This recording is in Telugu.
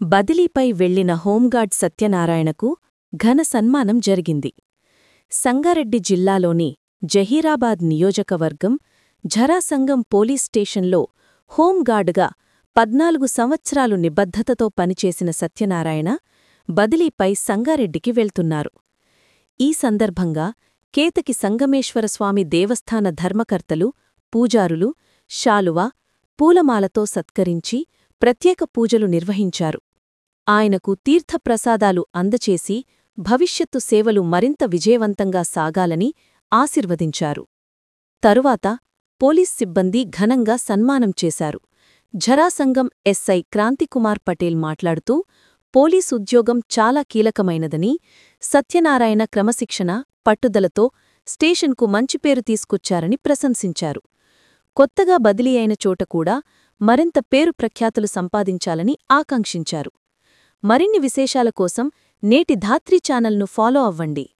బదిలీపై వెళ్లిన హోంగార్డ్ సత్యనారాయణకు ఘన సన్మానం జరిగింది సంగారెడ్డి జిల్లాలోని జహీరాబాద్ నియోజకవర్గం ఝరాసంగం పోలీస్ స్టేషన్లో హోంగార్డుగా పద్నాలుగు సంవత్సరాలు నిబద్ధతతో పనిచేసిన సత్యనారాయణ బదిలీపై సంగారెడ్డికి వెళ్తున్నారు ఈ సందర్భంగా కేతకి సంగమేశ్వరస్వామి దేవస్థాన ధర్మకర్తలు పూజారులు శాలువ పూలమాలతో సత్కరించి ప్రత్యేక పూజలు నిర్వహించారు ఆయనకు తీర్థప్రసాదాలు అందచేసి భవిష్యత్తు సేవలు మరింత విజయవంతంగా సాగాలని ఆశీర్వదించారు తరువాత పోలీస్ సిబ్బంది ఘనంగా సన్మానం చేశారు ఝరాసంగం ఎస్ఐ క్రాంతికుమార్ పటేల్ మాట్లాడుతూ పోలీస్ ఉద్యోగం చాలా కీలకమైనదని సత్యనారాయణ క్రమశిక్షణ పట్టుదలతో స్టేషన్కు మంచి పేరు తీసుకొచ్చారని ప్రశంసించారు కొత్తగా బదిలీ అయిన చోట కూడా మరింత పేరు ప్రఖ్యాతులు సంపాదించాలని ఆకాంక్షించారు మరిన్ని విశేషాల కోసం నేటి ధాత్రి ఛానల్ను ఫాలో అవ్వండి